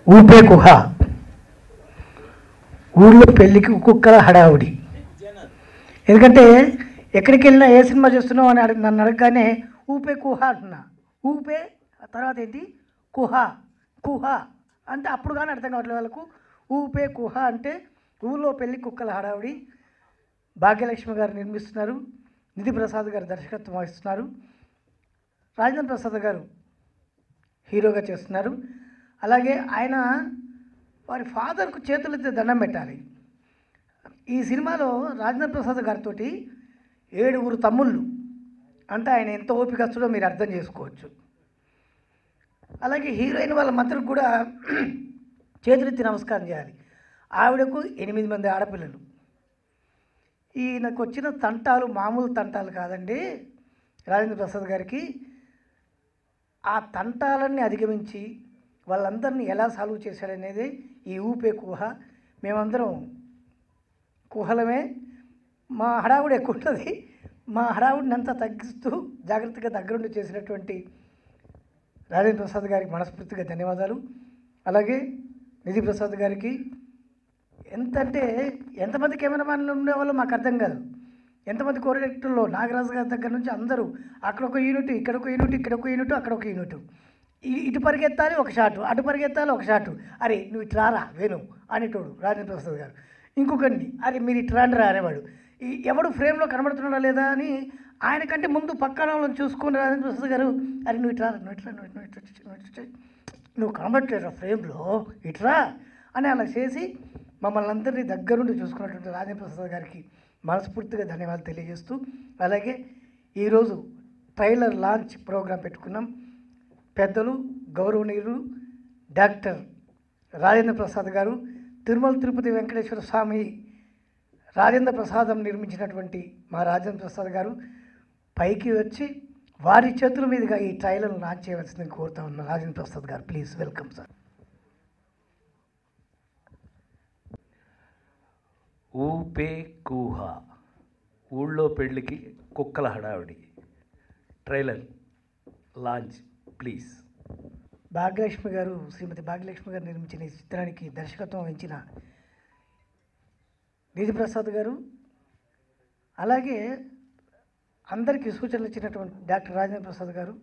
ఊపే కుహ ఊళ్ళో పెళ్ళికి కుక్కల హడావుడి ఎందుకంటే ఎక్కడికి వెళ్ళినా ఏ సినిమా చేస్తున్నావు అని అడిగి నన్ను అడగగానే ఊపే కుహ అంటున్నా ఊపే ఆ తర్వాత ఏంటి కుహ కుహ అంటే అప్పుడు కానీ అర్థం కావట్లేదు వాళ్ళకు ఊపే కుహ అంటే ఊళ్ళో పెళ్ళి కుక్కల హడావుడి భాగ్యలక్ష్మి గారు నిర్మిస్తున్నారు నిధి ప్రసాద్ గారు దర్శకత్వం వహిస్తున్నారు రాజేంద్ర ప్రసాద్ గారు హీరోగా చేస్తున్నారు అలాగే ఆయన వారి ఫాదర్కు చేతులెత్తి దండం పెట్టాలి ఈ సినిమాలో రాజేంద్ర ప్రసాద్ గారితో ఏడుగురు తమ్ముళ్ళు అంటే ఆయన ఎంత ఓపికస్తుడో మీరు అర్థం చేసుకోవచ్చు అలాగే హీరోయిన్ వాళ్ళ మద్దతుకు కూడా చేతులెత్తి నమస్కారం చేయాలి ఆవిడకు ఎనిమిది మంది ఆడపిల్లలు ఈయనకు వచ్చిన తంటాలు మామూలు తంటాలు కాదండి రాజేంద్ర ప్రసాద్ గారికి ఆ తంటాలన్నీ అధిగమించి వాళ్ళందరినీ ఎలా సాల్వ్ చేశాడనేది ఈ ఊపే కుహ మేమందరం కుహలమే మా హడావుడి ఎక్కువ ఉంటుంది మా హడావుడిని అంతా తగ్గిస్తూ జాగ్రత్తగా దగ్గరుండి చేసినటువంటి రాజేంద్ర ప్రసాద్ గారికి మనస్ఫూర్తిగా ధన్యవాదాలు అలాగే నిధి ప్రసాద్ గారికి ఎంత అంటే ఎంతమంది కెమెరామ్యాన్లు ఉండేవాళ్ళో మాకు అర్థం కాదు ఎంతమంది కోరిడక్టర్లో నాగరాజు గారి దగ్గర నుంచి అందరూ అక్కడ ఒక యూనిట్ ఇక్కడ ఒక యూనిట్ ఇక్కడ ఒక యూనిట్ అక్కడ ఒక యూనిట్ ఈ ఇటు పరిగెత్తాలి ఒక షాటు అటు పరిగెత్తాలి ఒక షాటు అరే నువ్వు ఇటు రారా వేణు అనేటోడు రాజేంద్ర ప్రసాద్ గారు ఇంకొకరిని అరే మీరు ఇటు రాండి రా అనేవాడు ఈ ఎవడు ఫ్రేమ్లో కనబడుతున్నాడా లేదా అని ఆయన కంటే ముందు పక్కన వాళ్ళని చూసుకుని రాజేంద్ర ప్రసాద్ గారు అరే నువ్వు ఇటు రా నువ్వు ఇటు రా నువ్వు ఇటు నువ్వు ఇటు వచ్చి, నువ్వు ఇటు వచ్చి. నువ్వు కనబట్టలేరా ఫ్రేమ్లో ఇట్రా అని అలా చేసి మమ్మల్ని అందరినీ దగ్గరుండి చూసుకున్నటువంటి రాజేంద్ర ప్రసాద్ గారికి మనస్ఫూర్తిగా ధన్యవాదాలు తెలియజేస్తూ అలాగే ఈరోజు ట్రైలర్ లాంచ్ ప్రోగ్రాం పెట్టుకున్నాం పెద్దలు గౌరవనీయులు డాక్టర్ రాజేంద్ర ప్రసాద్ గారు తిరుమల తిరుపతి వెంకటేశ్వర స్వామి రాజేంద్ర ప్రసాదం నిర్మించినటువంటి మా రాజేంద్ర ప్రసాద్ గారు పైకి వచ్చి వారి చేతుల మీదుగా ఈ ట్రైలర్ లాంచ్ చేయవలసిందని కోరుతా ఉన్నా Rajendra Prasad garu please welcome sir ఊపే కూహ ఊళ్ళో పెళ్ళికి కుక్కల హడావిడి ట్రైలర్ లాంచ్ ప్లీజ్ భాగ్యలక్ష్మి గారు శ్రీమతి భాగ్యలక్ష్మి గారు నిర్మించిన ఈ చిత్రానికి దర్శకత్వం వహించిన నిధి ప్రసాద్ గారు అలాగే అందరికీ సూచనలు ఇచ్చినటువంటి డాక్టర్ రాజేంద్ర ప్రసాద్ గారు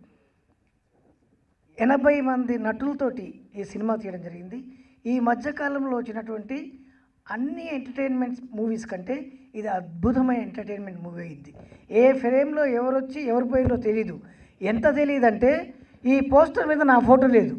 ఎనభై మంది నటులతోటి ఈ సినిమా తీయడం జరిగింది ఈ మధ్యకాలంలో వచ్చినటువంటి అన్ని ఎంటర్టైన్మెంట్ మూవీస్ కంటే ఇది అద్భుతమైన ఎంటర్టైన్మెంట్ మూవీ అయింది ఏ ఫ్రేమ్లో ఎవరు వచ్చి ఎవరు పోయిందో తెలీదు ఎంత తెలియదంటే ఈ పోస్టర్ మీద నా ఫోటో లేదు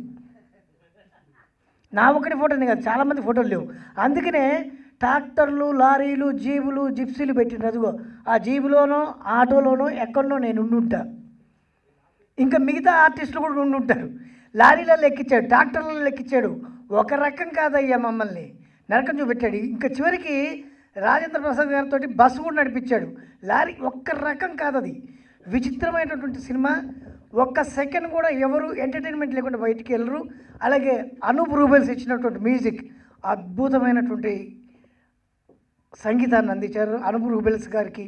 నా ఒకటి ఫోటోనే కాదు చాలామంది ఫోటోలు లేవు అందుకనే ట్రాక్టర్లు లారీలు జీబులు జిప్సీలు పెట్టిన అదిగో ఆ జీబులోనో ఆటోలోనో ఎక్కడనో నేను ఉండుంటా ఇంకా మిగతా ఆర్టిస్టులు కూడా ఉండి ఉంటారు లారీలలో ఎక్కించాడు ట్రాక్టర్లలో ఎక్కించాడు ఒక రకం కాదయ్యా మమ్మల్ని నరకం చూపెట్టాడు ఇంకా చివరికి రాజేంద్ర ప్రసాద్ గారితో బస్సు కూడా నడిపించాడు లారీ ఒక్క రకం కాదు అది విచిత్రమైనటువంటి సినిమా ఒక్క సెకండ్ కూడా ఎవరు ఎంటర్టైన్మెంట్ లేకుండా బయటికి వెళ్ళరు అలాగే అనూప్ రూబెల్స్ ఇచ్చినటువంటి మ్యూజిక్ అద్భుతమైనటువంటి సంగీతాన్ని అందించారు అనూప్ రూబెల్స్ గారికి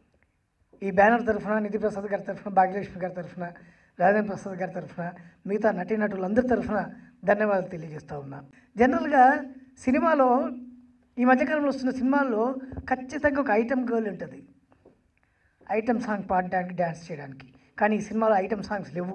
ఈ బ్యానర్ తరఫున నిధి ప్రసాద్ గారి తరఫున భాగ్యలక్ష్మి గారి తరఫున రాజేంద్ర ప్రసాద్ గారి తరఫున మిగతా నటీనటులందరి తరఫున ధన్యవాదాలు తెలియజేస్తూ ఉన్నాను జనరల్గా సినిమాలో ఈ మధ్యకాలంలో వస్తున్న సినిమాల్లో ఖచ్చితంగా ఒక ఐటమ్ గర్ల్ ఉంటుంది ఐటమ్ సాంగ్ పాడడానికి డ్యాన్స్ చేయడానికి కానీ ఈ సినిమాలో ఐటమ్ సాంగ్స్ లేవు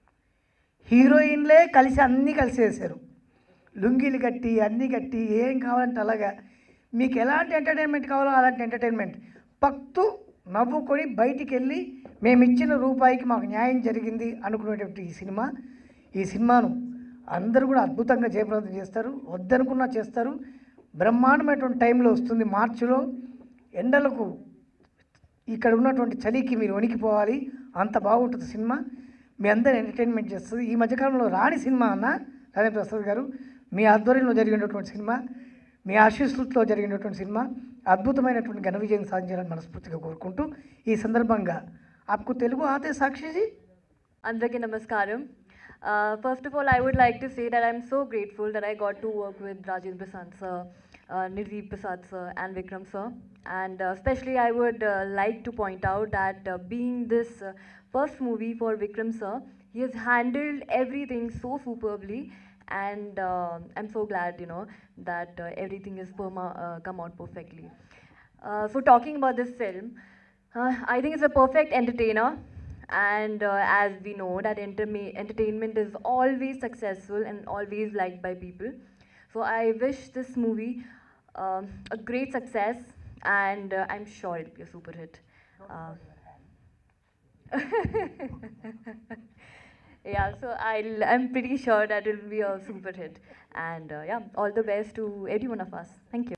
హీరోయిన్లే కలిసి అన్నీ కలిసి వేశారు లుంగీలు కట్టి అన్నీ కట్టి ఏం కావాలంటే అలాగా మీకు ఎలాంటి ఎంటర్టైన్మెంట్ కావాలో అలాంటి ఎంటర్టైన్మెంట్ పక్తు నవ్వుకొని బయటికి వెళ్ళి మేము ఇచ్చిన రూపాయికి మాకు న్యాయం జరిగింది అనుకునేటువంటి ఈ సినిమా ఈ సినిమాను అందరూ కూడా అద్భుతంగా జయప్రదం చేస్తారు వద్దనుకున్నా చేస్తారు బ్రహ్మాండమైనటువంటి టైంలో వస్తుంది మార్చిలో ఎండలకు ఇక్కడ ఉన్నటువంటి చలికి మీరు వణికిపోవాలి అంత బాగుంటుంది సినిమా మీ అందరు ఎంటర్టైన్మెంట్ చేస్తుంది ఈ మధ్యకాలంలో రాని సినిమా అన్న రాజేంద్ర ప్రసాద్ గారు మీ ఆధ్వర్యంలో జరిగినటువంటి సినిమా మీ ఆశీస్సులతో జరిగినటువంటి సినిమా అద్భుతమైనటువంటి ఘన విజయం సాధించాలని మనస్ఫూర్తిగా కోరుకుంటూ ఈ సందర్భంగా ఆప్కు Telugu ఆతే సాక్షిజీ Andraki Namaskaram. Uh, first of all, I would like to say that I'm so grateful that I got to work with Rajendra Prasad sir, uh, Nidhi Prasad sir, and Vikram sir. And uh, especially, I would uh, like to point out that uh, being this uh, first movie for Vikram sir, he has handled everything so superbly. and uh, I'm so glad, you know, that uh, everything is perma, uh, come out perfectly. Uh, so talking about this film, uh, I think it's a perfect entertainer. And uh, as we know that enterma- entertainment is always successful and always liked by people. So I wish this movie um, a great success and uh, I'm sure it'll be a super hit. Uh, yeah, so I'll, I'm pretty sure that it will be a super hit. And uh, yeah, all the best to every one of us. Thank you.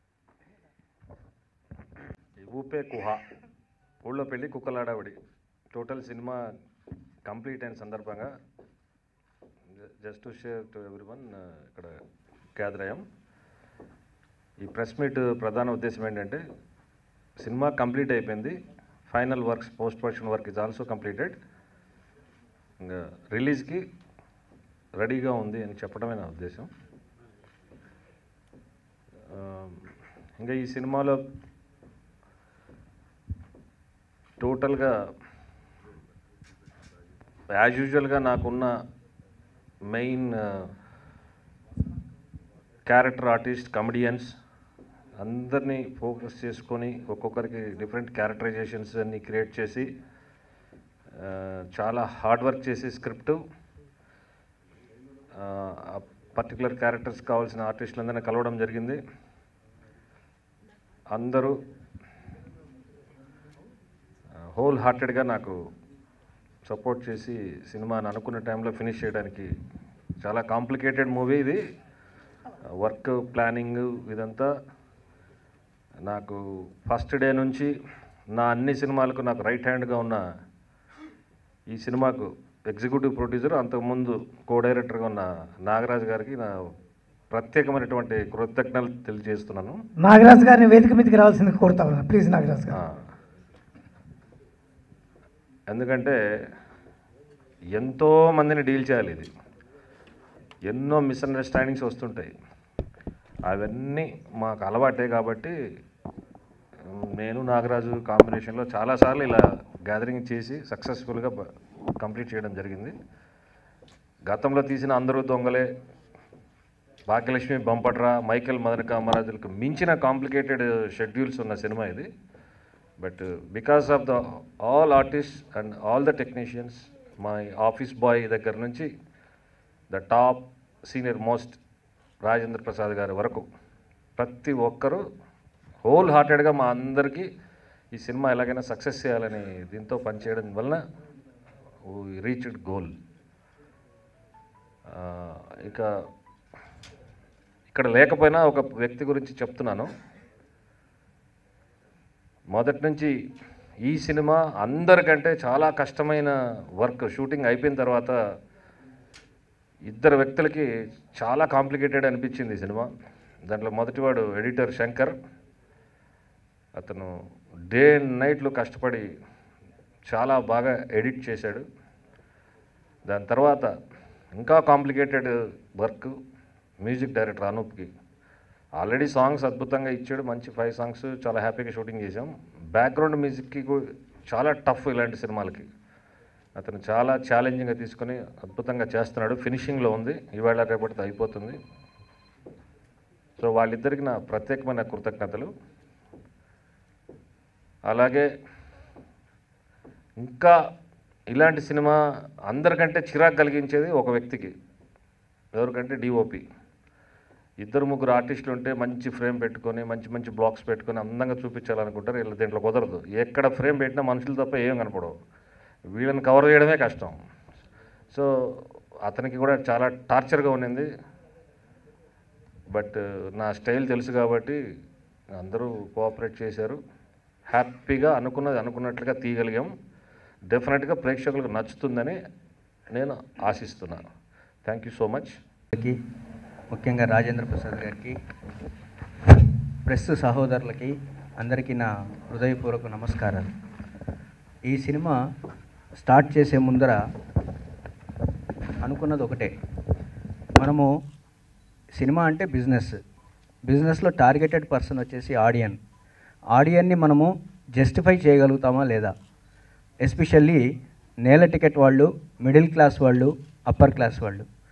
ఈ ఊపే కుహ ఊళ్ళో పెళ్ళి కుక్కలాడావిడి total cinema complete అయిన సందర్భంగా just to share to everyone ఇక్కడ gather అయ్యాం ఈ press meet ప్రధాన ఉద్దేశం ఏంటంటే సినిమా కంప్లీట్ అయిపోయింది final works post production work is also completed ఇంకా రిలీజ్కి రెడీగా ఉంది అని చెప్పడమే నా ఉద్దేశం ఆ, ఇంకా ఈ సినిమాలో టోటల్గా యాజ్ యూజువల్గా నాకున్న మెయిన్ క్యారెక్టర్ ఆర్టిస్ట్ కమెడియన్స్ అందరినీ ఫోకస్ చేసుకొని ఒక్కొక్కరికి డిఫరెంట్ క్యారెక్టరైజేషన్స్ అన్ని క్రియేట్ చేసి ఆ, చాలా హార్డ్ వర్క్ చేసి స్క్రిప్ట్ పర్టికులర్ క్యారెక్టర్స్ కావాల్సిన ఆర్టిస్టులందరినీ కలవడం జరిగింది అందరూ హోల్ హార్టెడ్గా నాకు సపోర్ట్ చేసి సినిమాని అనుకున్న టైంలో ఫినిష్ చేయడానికి చాలా కాంప్లికేటెడ్ మూవీ ఇది వర్క్ ప్లానింగ్ ఇదంతా నాకు ఫస్ట్ డే నుంచి నా అన్ని సినిమాలకు నాకు రైట్ హ్యాండ్గా ఉన్న ఈ సినిమాకు ఎగ్జిక్యూటివ్ ప్రొడ్యూసర్ అంతకుముందు కో డైరెక్టర్గా ఉన్న నాగరాజు గారికి నా ప్రత్యేకమైనటువంటి కృతజ్ఞతలు తెలియజేస్తున్నాను నాగరాజు గారిని వేదిక మీదకి రావాల్సింది కోరుతా ఉన్నాను ప్లీజ్ నాగరాజు గారు ఆ. ఎందుకంటే ఎంతో మందిని డీల్ చేయాలి ఇది ఎన్నో మిస్అండర్స్టాండింగ్స్ వస్తుంటాయి అవన్నీ మాకు అలవాటే కాబట్టి నేను నాగరాజు కాంబినేషన్లో చాలాసార్లు ఇలా గ్యాదరింగ్ చేసి సక్సెస్ఫుల్గా కంప్లీట్ చేయడం జరిగింది గతంలో తీసిన అందరూ దొంగలే భాగ్యలక్ష్మి బంపట్రా మైకేల్ మదన కామరాజులకు మించిన కాంప్లికేటెడ్ షెడ్యూల్స్ ఉన్న సినిమా ఇది but because of the all artist and all the technicians my office boy దగ్గర నుంచి the top senior most Rajendra Prasad గారి వరకు ప్రతి ఒక్కరూ హోల్ హార్టెడ్గా మా అందరికీ ఈ సినిమా ఎలాగైనా సక్సెస్ చేయాలని దీంతో పనిచేయడం వలన రీచ్డ్ గోల్ ఇక ఇక్కడ లేకపోయినా ఒక వ్యక్తి గురించి చెప్తున్నాను మొదటి నుంచి ఈ సినిమా అందరికంటే చాలా కష్టమైన వర్క్ షూటింగ్ అయిపోయిన తర్వాత ఇద్దరు వ్యక్తులకి చాలా కాంప్లికేటెడ్ అనిపించింది ఈ సినిమా దాంట్లో మొదటివాడు ఎడిటర్ శంకర్ అతను డే అండ్ నైట్లు కష్టపడి చాలా బాగా ఎడిట్ చేశాడు దాని తర్వాత ఇంకా కాంప్లికేటెడ్ వర్క్ మ్యూజిక్ డైరెక్టర్ అనూప్కి ఆల్రెడీ సాంగ్స్ అద్భుతంగా ఇచ్చాడు మంచి ఫైవ్ సాంగ్స్ చాలా హ్యాపీగా షూటింగ్ చేసాం బ్యాక్గ్రౌండ్ మ్యూజిక్కి కూ- చాలా టఫ్ ఇలాంటి సినిమాలకి అతను చాలా ఛాలెంజింగ్గా తీసుకొని అద్భుతంగా చేస్తున్నాడు ఫినిషింగ్లో ఉంది ఇవాళ రేపటితో అయిపోతుంది సో వాళ్ళిద్దరికి నా ప్రత్యేకమైన కృతజ్ఞతలు అలాగే ఇంకా ఇలాంటి సినిమా అందరికంటే చిరాకు కలిగించేది ఒక వ్యక్తికి ఎవరికంటే డిఓపి ఇద్దరు ముగ్గురు ఆర్టిస్టులు ఉంటే మంచి ఫ్రేమ్ పెట్టుకొని మంచి మంచి బ్లాక్స్ పెట్టుకొని అందంగా చూపించాలనుకుంటారు వీళ్ళు దీంట్లో కుదరదు ఎక్కడ ఫ్రేమ్ పెట్టినా మనుషులు తప్ప ఏం కనపడవు వీళ్ళని కవర్ చేయడమే కష్టం సో అతనికి కూడా చాలా టార్చర్గా ఉండింది బట్ నా స్టైల్ తెలుసు కాబట్టి అందరూ కోఆపరేట్ చేశారు హ్యాపీగా అనుకున్నది అనుకున్నట్లుగా తీయగలిగాం డెఫినెట్గా ప్రేక్షకులకు నచ్చుతుందని నేను ఆశిస్తున్నాను థ్యాంక్ యూ సో మచ్ గారికి ముఖ్యంగా రాజేంద్ర ప్రసాద్ గారికి ప్రెస్ సహోదరులకి అందరికీ నా హృదయపూర్వక నమస్కారాలు ఈ సినిమా స్టార్ట్ చేసే ముందర అనుకున్నది ఒకటే మనము సినిమా అంటే బిజినెస్ బిజినెస్లో టార్గెటెడ్ పర్సన్ వచ్చేసి ఆడియన్ ఆడియన్ని మనము జస్టిఫై చేయగలుగుతామా లేదా ఎస్పెషల్లీ నేల టికెట్ వాళ్ళు మిడిల్ క్లాస్ వాళ్ళు అప్పర్ క్లాస్ వాళ్ళు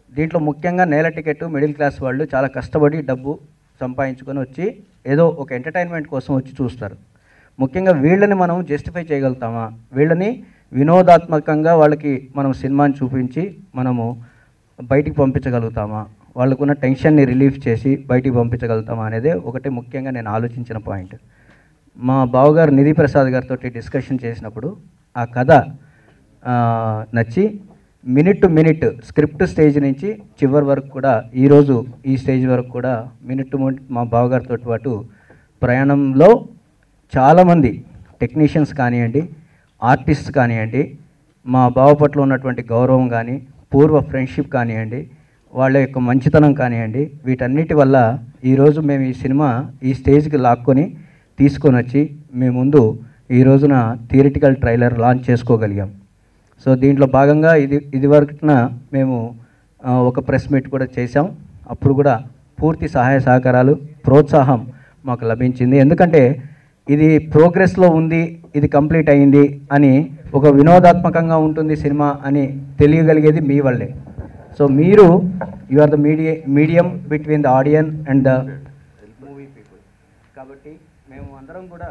దీంట్లో ముఖ్యంగా నేల టికెట్ మిడిల్ క్లాస్ వాళ్ళు చాలా కష్టపడి డబ్బు సంపాదించుకొని వచ్చి ఏదో ఒక ఎంటర్టైన్మెంట్ కోసం వచ్చి చూస్తారు ముఖ్యంగా వీళ్ళని మనం జస్టిఫై చేయగలుగుతామా వీళ్ళని వినోదాత్మకంగా వాళ్ళకి మనం సినిమాని చూపించి మనము బయటికి పంపించగలుగుతామా వాళ్ళకున్న టెన్షన్ని రిలీఫ్ చేసి బయటికి పంపించగలుగుతామా అనేది ఒకటి ముఖ్యంగా నేను ఆలోచించిన పాయింట్ మా బావగారు నిధి ప్రసాద్ గారితో డిస్కషన్ చేసినప్పుడు ఆ కథ ఆ, నచ్చి minute to minute script stage నుంచి చివరి వరకు కూడా ఈరోజు ఈ స్టేజ్ వరకు కూడా మినిట్ టు మినిట్ మా బావగారితో పాటు ప్రయాణంలో చాలామంది టెక్నీషియన్స్ కానివ్వండి ఆర్టిస్ట్ కానివ్వండి మా బావ పట్ల ఉన్నటువంటి గౌరవం కానీ పూర్వ ఫ్రెండ్షిప్ కానివ్వండి వాళ్ళ యొక్క మంచితనం కానివ్వండి వీటన్నిటి వల్ల ఈరోజు మేము ఈ సినిమా ఈ స్టేజ్కి లాక్కొని తీసుకొని వచ్చి మీ ముందు ఈ రోజున థియరిటికల్ ట్రైలర్ లాంచ్ చేసుకోగలిగాం సో దీంట్లో భాగంగా ఇది ఇది వరకున మేము ఆ, ఒక ప్రెస్ మీట్ కూడా చేశాం అప్పుడు కూడా పూర్తి సహాయ సహకారాలు ప్రోత్సాహం మాకు లభించింది ఎందుకంటే ఇది ప్రోగ్రెస్లో ఉంది ఇది కంప్లీట్ అయింది అని ఒక వినోదాత్మకంగా ఉంటుంది సినిమా అని తెలియగలిగేది మీ వల్లే సో మీరు you are the media medium between the audience and the movie people కాబట్టి మేము అందరం కూడా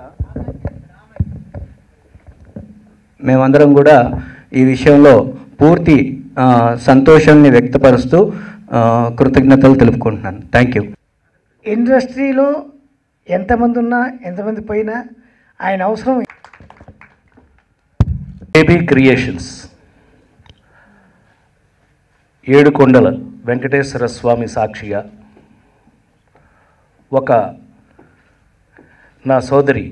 మేమందరం కూడా ఈ విషయంలో పూర్తి ఆ, సంతోషాన్ని వ్యక్తపరుస్తూ ఆ, కృతజ్ఞతలు తెలుపుకుంటున్నాను థ్యాంక్ యూ ఇండస్ట్రీలో ఎంతమంది ఉన్నా ఎంతమంది పోయినా ఆయన అవసరం బేబీ క్రియేషన్స్ ఏడుకొండల వెంకటేశ్వర స్వామి సాక్షిగా ఒక నా సోదరి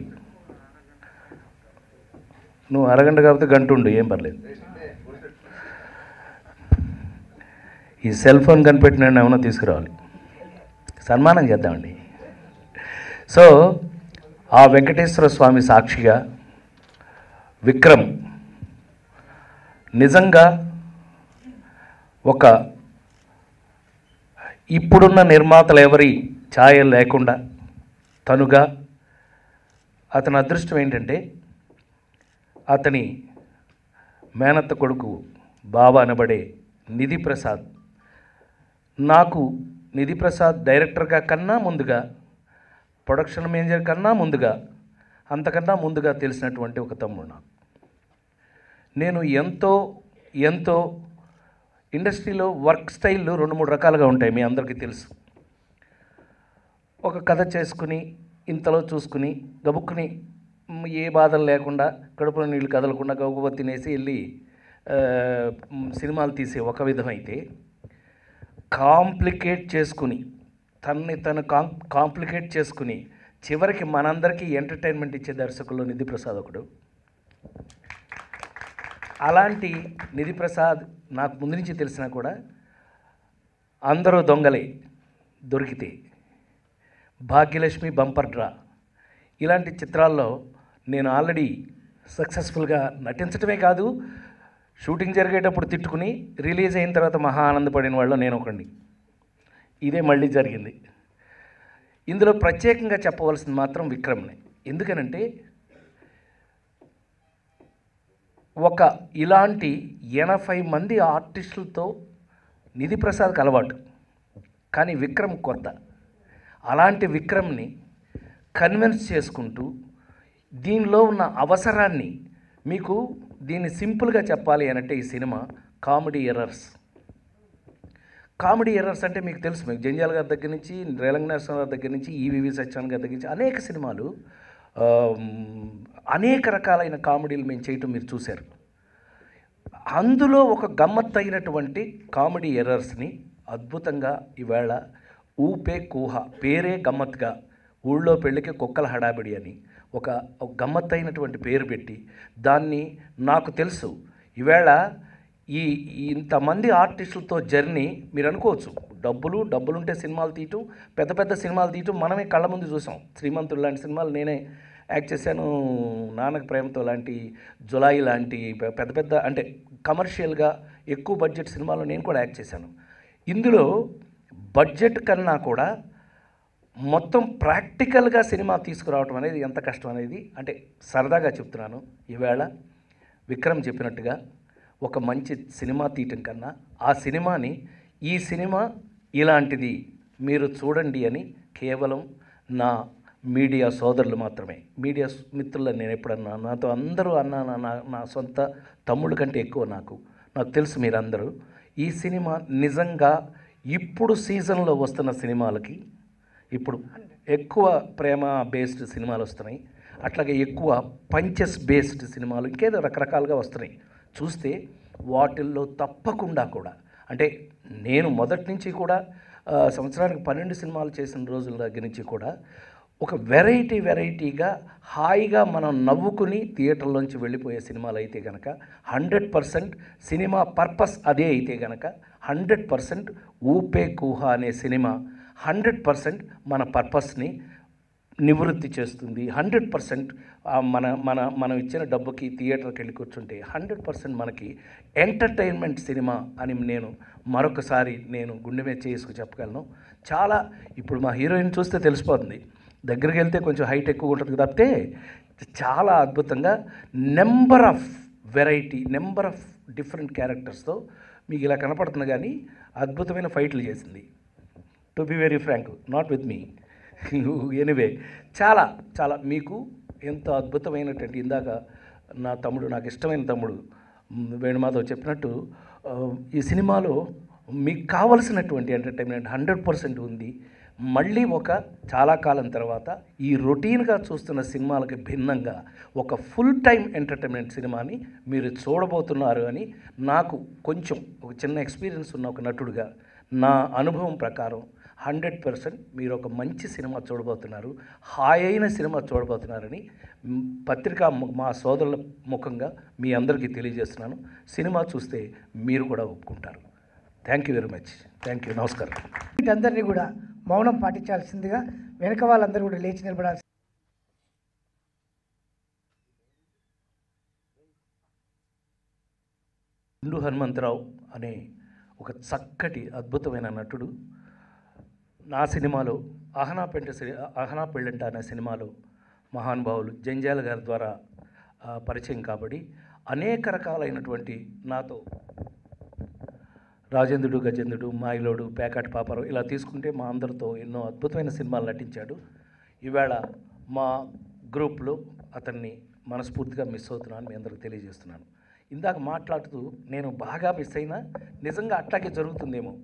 నువ్వు అరగంట కాకపోతే గంట ఉండు ఏం పర్లేదు ఈ సెల్ ఫోన్ కనిపెట్టిన ఏమైనా తీసుకురావాలి సన్మానం చేద్దామండి సో ఆ వెంకటేశ్వర స్వామి సాక్షిగా విక్రమ్ నిజంగా ఒక ఇప్పుడున్న నిర్మాతలు ఎవరి ఛాయ లేకుండా తనుగా అతని అదృష్టం ఏంటంటే అతని మేనత్త కొడుకు బావ అనబడే నిధి ప్రసాద్ నాకు నిధి ప్రసాద్ డైరెక్టర్గా కన్నా ముందుగా ప్రొడక్షన్ మేనేజర్ కన్నా ముందుగా అంతకన్నా ముందుగా తెలిసినటువంటి ఒక తమ్ముడు నాకు నేను ఎంతో ఎంతో ఇండస్ట్రీలో వర్క్ స్టైల్లో రెండు మూడు రకాలుగా ఉంటాయి మీ అందరికీ తెలుసు ఒక కథ చేసుకుని ఇంతలో చూసుకుని గబుక్కుని మ్, ఏ బాధలు లేకుండా కడుపులో నీళ్ళు కదలకుండా గబుగబ తినేసి వెళ్ళి ఆ, మ్, సినిమాలు తీసే ఒక విధమైతే కాంప్లికేట్ చేసుకుని తన్ని తను కాం కాంప్లికేట్ చేసుకుని చివరికి మనందరికీ ఎంటర్టైన్మెంట్ ఇచ్చే దర్శకుల్లో నిధి ప్రసాద్ ఒకడు అలాంటి నిధి ప్రసాద్ నాకు ముందు నుంచి తెలిసినా కూడా అందరూ దొంగలే దొరికితే భాగ్యలక్ష్మి బంపర్ డ్రా ఇలాంటి చిత్రాల్లో నేను ఆల్రెడీ సక్సెస్ఫుల్గా నటించడమే కాదు షూటింగ్ జరిగేటప్పుడు తిట్టుకుని రిలీజ్ అయిన తర్వాత మహా ఆనందపడిన వాళ్ళు నేను ఒకడిని ఇదే మళ్ళీ జరిగింది ఇందులో ప్రత్యేకంగా చెప్పవలసింది మాత్రం విక్రమ్నే ఎందుకనంటే ఒక ఇలాంటి ఎనభై మంది ఆర్టిస్టులతో నిధి ప్రసాద్కి అలవాటు కానీ విక్రమ్ కొత్త అలాంటి విక్రమ్ని కన్విన్స్ చేసుకుంటూ దీనిలో ఉన్న అవసరాన్ని మీకు దీన్ని సింపుల్గా చెప్పాలి అనంటే ఈ cinema comedy errors comedy errors అంటే మీకు తెలుసు మీకు జంజాల గారి దగ్గర నుంచి రేలంగ నరసింహ గారి దగ్గర నుంచి ఈవివి సత్యాన్ గారి దగ్గర నుంచి అనేక సినిమాలు ఆ, అనేక రకాలైన కామెడీలు మేము చేయటం మీరు చూశారు అందులో ఒక గమ్మత్తైనటువంటి కామెడీ ఎర్రర్స్ని అద్భుతంగా ఈవేళ ఊపే కూహ పేరే గమ్మత్తుగా ఊళ్ళో పెళ్ళికి కుక్కల హడాబిడి అని ఒక ఒక గమ్మత్తైనటువంటి పేరు పెట్టి దాన్ని నాకు తెలుసు ఈవేళ ఈ ఈ ఇంతమంది ఆర్టిస్టులతో జర్నీ మీరు అనుకోవచ్చు డబ్బులు డబ్బులుంటే సినిమాలు తీయటం పెద్ద పెద్ద సినిమాలు తీయటం మనమే కళ్ళ ముందు చూసాం శ్రీమంతుడు లాంటి సినిమాలు నేనే యాక్ట్ చేశాను నాన్నక ప్రేమతో లాంటి జులాయి లాంటి పె- పెద్ద పెద్ద అంటే కమర్షియల్గా ఎక్కువ బడ్జెట్ సినిమాలో నేను కూడా యాక్ట్ చేశాను ఇందులో బడ్జెట్ కన్నా కూడా మొత్తం ప్రాక్టికల్గా సినిమా తీసుకురావటం అనేది ఎంత కష్టం అనేది అంటే సరదాగా చెప్తున్నాను ఈవేళ విక్రమ్ చెప్పినట్టుగా ఒక మంచి సినిమా తీయటం కన్నా ఆ సినిమాని ఈ సినిమా ఇలాంటిది మీరు చూడండి అని కేవలం నా మీడియా సోదరులు మాత్రమే మీడియా మిత్రులను నేను ఎప్పుడన్నా నాతో అందరూ అన్నా నా- నా నా సొంత తమ్ముళ్ళ కంటే ఎక్కువ నాకు నాకు తెలుసు మీరందరూ ఈ సినిమా నిజంగా ఇప్పుడు సీజన్లో వస్తున్న సినిమాలకి ఇప్పుడు ఎక్కువ ప్రేమ బేస్డ్ సినిమాలు వస్తున్నాయి అట్లాగే ఎక్కువ పంచెస్ బేస్డ్ సినిమాలు ఇంకేదో రకరకాలుగా వస్తున్నాయి చూస్తే వాటిల్లో తప్పకుండా కూడా అంటే నేను మొదటి నుంచి కూడా ఆ, సంవత్సరానికి పన్నెండు సినిమాలు చేసిన రోజుల దగ్గర నుంచి కూడా ఒక వెరైటీ వెరైటీగా హాయిగా మనం నవ్వుకుని థియేటర్లోంచి వెళ్ళిపోయే సినిమాలు అయితే కనుక హండ్రెడ్ పర్సెంట్ సినిమా పర్పస్ అదే అయితే కనుక హండ్రెడ్ పర్సెంట్ ఊపే కూహ అనే సినిమా హండ్రెడ్ పర్సెంట్ మన పర్పస్ని నివృత్తి చేస్తుంది హండ్రెడ్ పర్సెంట్ మన మన మనం ఇచ్చిన డబ్బుకి థియేటర్కి వెళ్ళి కూర్చుంటే హండ్రెడ్ పర్సెంట్ మనకి ఎంటర్టైన్మెంట్ సినిమా అని నేను మరొకసారి నేను గుండె మీద చేసుకు చెప్పగలను చాలా ఇప్పుడు మా హీరోయిన్ చూస్తే తెలిసిపోతుంది దగ్గరికి వెళ్తే కొంచెం హైట్ ఎక్కువ ఉంటుంది తప్పితే చాలా అద్భుతంగా number of variety number of different క్యారెక్టర్స్తో మీకు ఇలా కనపడుతుంది కానీ అద్భుతమైన ఫైట్లు చేసింది to be very frank not with me anyway చాలా చాలా మీకు ఎంత అద్భుతమైనటువంటి ఇందాక నా తమ్ముడు నాకు ఇష్టమైన తమ్ముడు మ్, వేణుమాధవ్ చెప్పినట్టు ఆ, ఈ సినిమాలో మీకు కావలసినటువంటి ఎంటర్టైన్మెంట్ హండ్రెడ్ పర్సెంట్ ఉంది మళ్ళీ ఒక చాలా కాలం తర్వాత ఈ రొటీన్గా చూస్తున్న సినిమాలకి భిన్నంగా ఒక ఫుల్ టైం ఎంటర్టైన్మెంట్ సినిమాని మీరు చూడబోతున్నారు అని నాకు కొంచెం ఒక చిన్న ఎక్స్పీరియన్స్ ఉన్న ఒక నటుడుగా నా అనుభవం ప్రకారం హండ్రెడ్ పర్సెంట్ మీరు ఒక మంచి సినిమా చూడబోతున్నారు హాయ్ అయిన సినిమా చూడబోతున్నారని మ్, పత్రికా ము- మా సోదరుల ముఖంగా మీ అందరికీ తెలియజేస్తున్నాను సినిమా చూస్తే మీరు కూడా ఒప్పుకుంటారు thank you very much thank you నమస్కారం వీటందరినీ కూడా మౌనం పాటించాల్సిందిగా వెనక వాళ్ళందరూ కూడా లేచి నిలబడాల్సి గుండు హనుమంతరావు అనే ఒక చక్కటి అద్భుతమైన నటుడు నా సినిమాలో అహనా పెంట సి- అహనా పెళ్ళంట అనే సినిమాలో మహానుభావులు జంజాల గారి ద్వారా ఆ, పరిచయం కాబడి అనేక రకాలైనటువంటి నాతో రాజేంద్రుడు గజేంద్రుడు మాయిలోడు పేకాటి పాపారావు ఇలా తీసుకుంటే మా అందరితో ఎన్నో అద్భుతమైన సినిమాలు నటించాడు ఈవేళ మా గ్రూప్లో అతన్ని మనస్ఫూర్తిగా మిస్ అవుతున్నాను మీ అందరికి తెలియజేస్తున్నాను ఇందాక మాట్లాడుతూ నేను బాగా మిస్ అయినా నిజంగా అట్లాగే జరుగుతుందేమో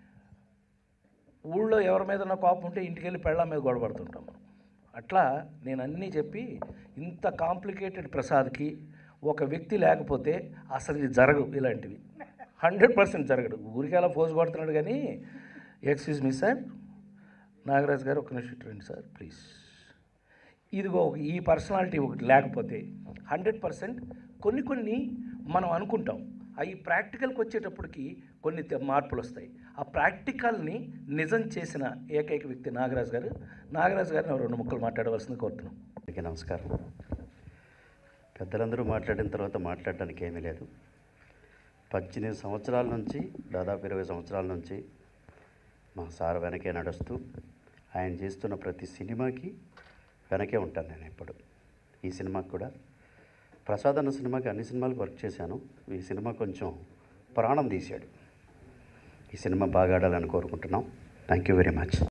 ఊళ్ళో ఎవరి మీద కోపం ఉంటే ఇంటికి వెళ్ళి పెళ్ళాం మీద గొడవపడుతుంటాం మనం అట్లా నేను అన్నీ చెప్పి ఇంత కాంప్లికేటెడ్ ప్రసాద్కి ఒక వ్యక్తి లేకపోతే అసలు ఇది జరగవు ఇలాంటివి హండ్రెడ్ పర్సెంట్ జరగడు ఊరికి అలా పోజు కొడుతున్నాడు కానీ ఎక్స్క్యూజ్ మీ సార్ నాగరాజ్ గారు ఒక నిమిషం ఇటు రండి సార్ ప్లీజ్ ఇదిగో ఒక- ఈ పర్సనాలిటీ ఒకటి లేకపోతే హండ్రెడ్ పర్సెంట్ కొన్ని కొన్ని మనం అనుకుంటాం అవి ప్రాక్టికల్కి వచ్చేటప్పటికి కొన్ని తె- మార్పులు వస్తాయి ఆ ప్రాక్టికల్ని నిజం చేసిన ఏకైక వ్యక్తి నాగరాజ్ గారు నాగరాజ్ గారిని రెండు ముక్కలు మాట్లాడవలసింది కోరుతున్నాం అందరికీ నమస్కారం పెద్దలందరూ మాట్లాడిన తర్వాత మాట్లాడడానికి ఏమీ లేదు పద్దెనిమిది సంవత్సరాల నుంచి దాదాపు ఇరవై సంవత్సరాల నుంచి మా సార్ వెనకే నడుస్తూ ఆయన చేస్తున్న ప్రతి సినిమాకి వెనకే ఉంటాను నేను ఎప్పుడు ఈ సినిమాకి కూడా ప్రసాద్ అన్న సినిమాకి అన్ని సినిమాలకు వర్క్ చేశాను ఈ సినిమా కొంచెం ప్రాణం తీశాడు ఈ సినిమా బాగా ఆడాలని కోరుకుంటున్నాం థ్యాంక్ యూ వెరీ మచ్